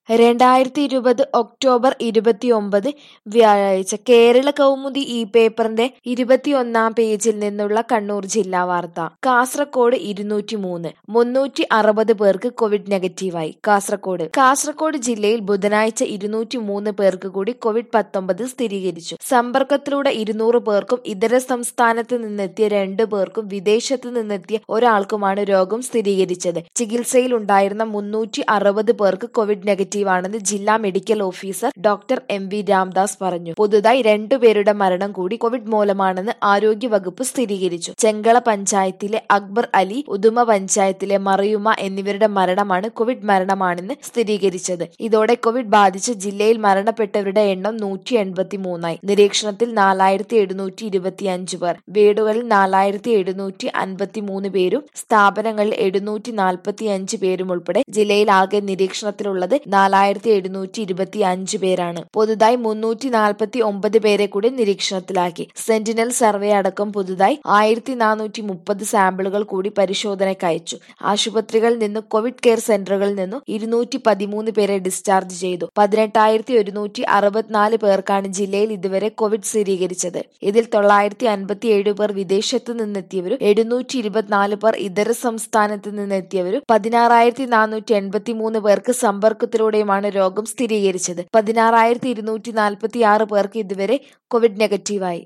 രണ്ടായിരത്തി ഇരുപത് ഒക്ടോബർ ഇരുപത്തിയൊമ്പത് വ്യാഴാഴ്ച കേരള കൗമുദി ഈ പേപ്പറിന്റെ ഇരുപത്തിയൊന്നാം പേജിൽ നിന്നുള്ള കണ്ണൂർ ജില്ലാ വാർത്ത കാസർകോട് ഇരുന്നൂറ്റിമൂന്ന് മുന്നൂറ്റി അറുപത് പേർക്ക് കോവിഡ് നെഗറ്റീവായി കാസർകോട് കാസർകോട് ജില്ലയിൽ ബുധനാഴ്ച ഇരുന്നൂറ്റിമൂന്ന് പേർക്ക് കൂടി കോവിഡ് പത്തൊമ്പത് സ്ഥിരീകരിച്ചു സമ്പർക്കത്തിലൂടെ ഇരുന്നൂറ് പേർക്കും ഇതര സംസ്ഥാനത്ത് നിന്നെത്തിയ രണ്ടു പേർക്കും വിദേശത്ത് നിന്നെത്തിയ ഒരാൾക്കുമാണ് രോഗം സ്ഥിരീകരിച്ചത് ചികിത്സയിൽ ഉണ്ടായിരുന്ന മുന്നൂറ്റി അറുപത് പേർക്ക് കോവിഡ് നെഗറ്റീവ് ആണെന്ന് ജില്ലാ medical officer doctor M V Ramdas പറഞ്ഞു പുതുതായി രണ്ടുപേരുടെ മരണം കൂടി കോവിഡ് മൂലമാണെന്ന് ആരോഗ്യ വകുപ്പ് സ്ഥിരീകരിച്ചു ചെങ്കള പഞ്ചായത്തിലെ അക്ബർ അലി ഉദുമ പഞ്ചായത്തിലെ മറിയുമ എന്നിവരുടെ മരണമാണ് കോവിഡ് മരണമാണെന്ന് സ്ഥിരീകരിച്ചത് ഇതോടെ കോവിഡ് ബാധിച്ച് ജില്ലയിൽ മരണപ്പെട്ടവരുടെ എണ്ണം നൂറ്റി എൺപത്തി മൂന്നായി നിരീക്ഷണത്തിൽ നാലായിരത്തി എഴുന്നൂറ്റി ഇരുപത്തി അഞ്ച് പേർ വീടുകളിൽ നാലായിരത്തി എഴുന്നൂറ്റി അൻപത്തി മൂന്ന് പേരും സ്ഥാപനങ്ങളിൽ എഴുന്നൂറ്റി നാൽപ്പത്തി അഞ്ച് പേരും ഉൾപ്പെടെ ജില്ലയിൽ ആകെ നിരീക്ഷണത്തിലുള്ളത് നാലായിരത്തി എഴുന്നൂറ്റി ഇരുപത്തി അഞ്ച് പേരാണ് പുതുതായി മുന്നൂറ്റി നാൽപ്പത്തി ഒമ്പത് പേരെ കൂടി നിരീക്ഷണത്തിലാക്കി സെന്റിനൽ സർവേ അടക്കം പുതുതായി ആയിരത്തി നാനൂറ്റി മുപ്പത് സാമ്പിളുകൾ കൂടി പരിശോധനയ്ക്ക് അയച്ചു ആശുപത്രികളിൽ നിന്നും കോവിഡ് കെയർ സെന്ററുകളിൽ നിന്നും ഇരുന്നൂറ്റി പതിമൂന്ന് പേരെ ഡിസ്ചാർജ് ചെയ്തു പതിനെട്ടായിരത്തി ഒരുന്നൂറ്റി അറുപത്തിനാല് പേർക്കാണ് ജില്ലയിൽ ഇതുവരെ കോവിഡ് സ്ഥിരീകരിച്ചത് ഇതിൽ തൊള്ളായിരത്തി അൻപത്തി ഏഴ് പേർ വിദേശത്ത് നിന്നെത്തിയവരും എഴുന്നൂറ്റി ഇരുപത്തിനാല് പേർ ഇതര സംസ്ഥാനത്ത് നിന്നെത്തിയവരും പതിനാറായിരത്തി നാനൂറ്റി എൺപത്തി മൂന്ന് പേർക്ക് സമ്പർക്കത്തിലൂടെയുമാണ് രോഗം സ്ഥിരീകരിച്ചത് പതിനാറായിരത്തി ഇരുന്നൂറ്റി നാൽപ്പത്തി ആറ് പേർക്ക് ഇതുവരെ കോവിഡ് നെഗറ്റീവായി